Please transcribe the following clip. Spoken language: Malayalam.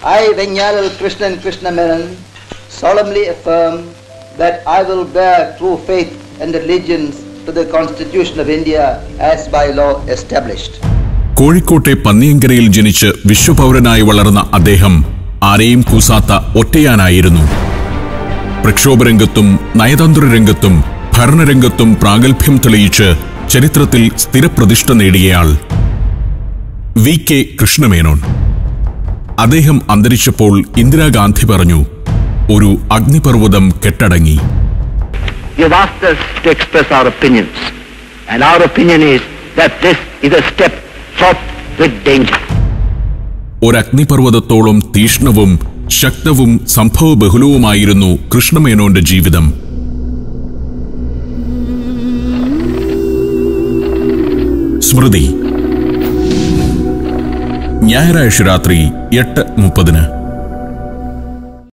I, Venyalal Krishnan Krishna Menon, solemnly affirm that I will bear true faith and allegiance to the Constitution of India as by law established. കോഴിക്കോട്ടെ പന്നിയങ്കരയിൽ ജനിച്ച് വിശ്വപൗരനായി വളർന്ന അദ്ദേഹം ആരെയും കൂസാത്ത ഒറ്റയാനായിരുന്നു പ്രക്ഷോഭരംഗത്തും നയതന്ത്ര രംഗത്തും ഭരണരംഗത്തും പ്രാഗൽഭ്യം തെളിയിച്ച് ചരിത്രത്തിൽ സ്ഥിരപ്രതിഷ്ഠ നേടിയയാൾ വി കെ കൃഷ്ണമേനോൻ അദ്ദേഹം അന്തരിച്ചപ്പോൾ ഇന്ദിരാഗാന്ധി പറഞ്ഞു ഒരു അഗ്നിപർവ്വതം കെട്ടടങ്ങി You've asked us to express our opinions, and our opinion is that this is a step fraught with danger. ഒരഗ്നിപർവ്വതത്തോളം തീഷ്ണവും ശക്തവും സംഭവബഹുലവുമായിരുന്നു കൃഷ്ണമേനോന്റെ ജീവിതം സ്മൃതി ഞായറാഴ്ച രാത്രി എട്ട് മുപ്പതിന്